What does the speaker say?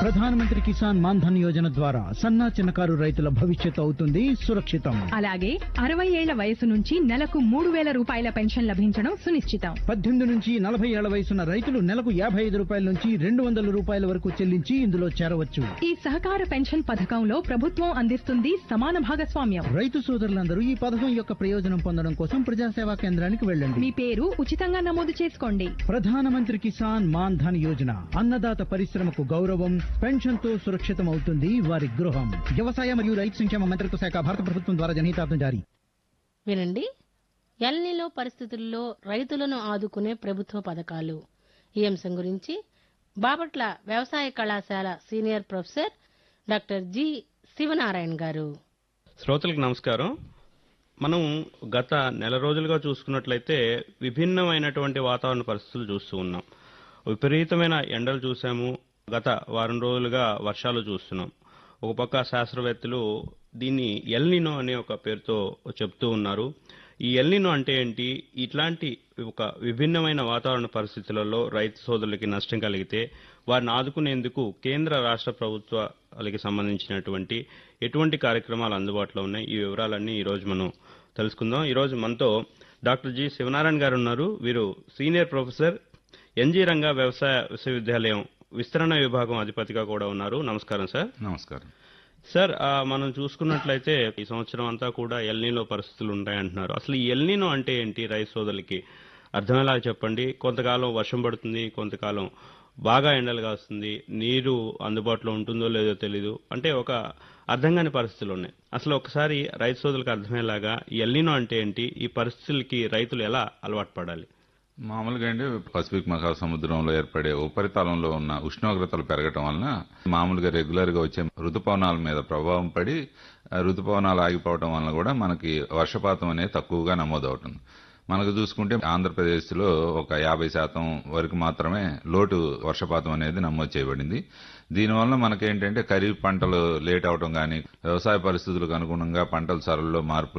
ప్రధానమంత్రి కిసాన్ మాన్ధన్ యోజన ద్వారా సన్నా చిన్నకారు రైతుల భవిష్యత్తు అవుతుంది సురక్షితం అలాగే అరవై ఏళ్ల వయసు నుంచి నెలకు మూడు వేల రూపాయల పెన్షన్ లభించడం సునిశ్చితం పద్దెనిమిది నుంచి నలభై ఏళ్ల వయసున్న రైతులు నెలకు యాభై ఐదు రూపాయల నుంచి రెండు వందల రూపాయల వరకు చెల్లించి ఇందులో చేరవచ్చు ఈ సహకార పెన్షన్ పథకంలో ప్రభుత్వం అందిస్తుంది సమాన భాగస్వామ్యం రైతు సోదరులందరూ ఈ పథకం యొక్క ప్రయోజనం పొందడం కోసం ప్రజాసేవా కేంద్రానికి వెళ్ళండి మీ పేరు ఉచితంగా నమోదు చేసుకోండి ప్రధానమంత్రి కిసాన్ మాన్ ధన్ యోజన అన్నదాత పరిశ్రమకు గౌరవం పెన్షన్ తో సురక్షితం అవుతుంది వారి గృహం వ్యవసాయ మరియు రైతు సంక్షేమ మంత్రిత్వ శాఖ భారత ప్రభుత్వం ద్వారా జనహితార్థం జారీ వినండి ఎల్నిలో పరిస్థితుల్లో రైతులను ఆదుకునే ప్రభుత్వ పథకాలు ఈ అంశం గురించి బాపట్ల వ్యవసాయ కళాశాల senior professor doctor G Sivanarayana garu శ్రోతలకు నమస్కారం మనం గత నెల రోజులుగా చూసుకున్నట్లయితే విభిన్నమైనటువంటి వాతావరణ పరిస్థితులు చూస్తూ ఉన్నాం విపరీతమైన ఎండలు చూసాము గత వారం రోజులుగా వర్షాలు చూస్తున్నాం ఒక పక్క శాస్త్రవేత్తలు దీన్ని ఎల్నినో అనే ఒక పేరుతో చెప్తూ ఉన్నారు ఈ ఎల్నినో అంటే ఏంటి ఇట్లాంటి ఒక విభిన్నమైన వాతావరణ పరిస్థితులలో రైతు సోదరులకి నష్టం కలిగితే వారిని ఆదుకునేందుకు కేంద్ర రాష్ట్ర ప్రభుత్వాలకి సంబంధించినటువంటి ఎటువంటి కార్యక్రమాలు అందుబాటులో ఉన్నాయి ఈ వివరాలన్నీ ఈ రోజు మనం తెలుసుకుందాం ఈ రోజు మనతో డాక్టర్ జి శివనారాయణ గారు ఉన్నారు వీరు సీనియర్ ప్రొఫెసర్ ఎన్జీ రంగా వ్యవసాయ విశ్వవిద్యాలయం విస్తరణ విభాగం అధిపతిగా కూడా ఉన్నారు నమస్కారం సార్ నమస్కారం సార్ ఆ, మనం చూసుకున్నట్లయితే ఈ సంవత్సరం అంతా కూడా ఎల్నీలో పరిస్థితులు ఉంటాయంటున్నారు అసలు ఈ ఎల్నీనో అంటే ఏంటి రైతు సోదరులకి అర్థమయ్యేలా చెప్పండి కొంతకాలం వర్షం పడుతుంది కొంతకాలం బాగా ఎండలు కాస్తుంది నీరు అందుబాటులో ఉంటుందో లేదో తెలీదు అంటే ఒక అర్థం కాని పరిస్థితులు ఉన్నాయి అసలు ఒకసారి రైతు సోదరులకు అర్థమయ్యేలాగా ఈ ఎల్నీనో అంటే ఏంటి ఈ పరిస్థితులకి రైతులు ఎలా అలవాటు పడాలి మామూలుగా అండి పసిఫిక్ మహాసముద్రంలో ఏర్పడే ఉపరితలంలో ఉన్న ఉష్ణోగ్రతలు పెరగటం వలన మామూలుగా రెగ్యులర్ గా వచ్చే ఋతుపవనాల మీద ప్రభావం పడి ఆ ఋతుపవనాలు ఆగిపోవడం వలన కూడా మనకి వర్షపాతం అనేది తక్కువగా నమోదవుతుంది మనకు చూసుకుంటే ఆంధ్రప్రదేశ్ లో ఒక యాభై శాతం వరకు మాత్రమే లోటు వర్షపాతం అనేది నమోదు చేయబడింది దీనివల్ల మనకేంటంటే ఖరీఫ్ పంటలు లేట్ అవడం కానీ వ్యవసాయ పరిస్థితులకు అనుగుణంగా పంటల సరళలో మార్పులు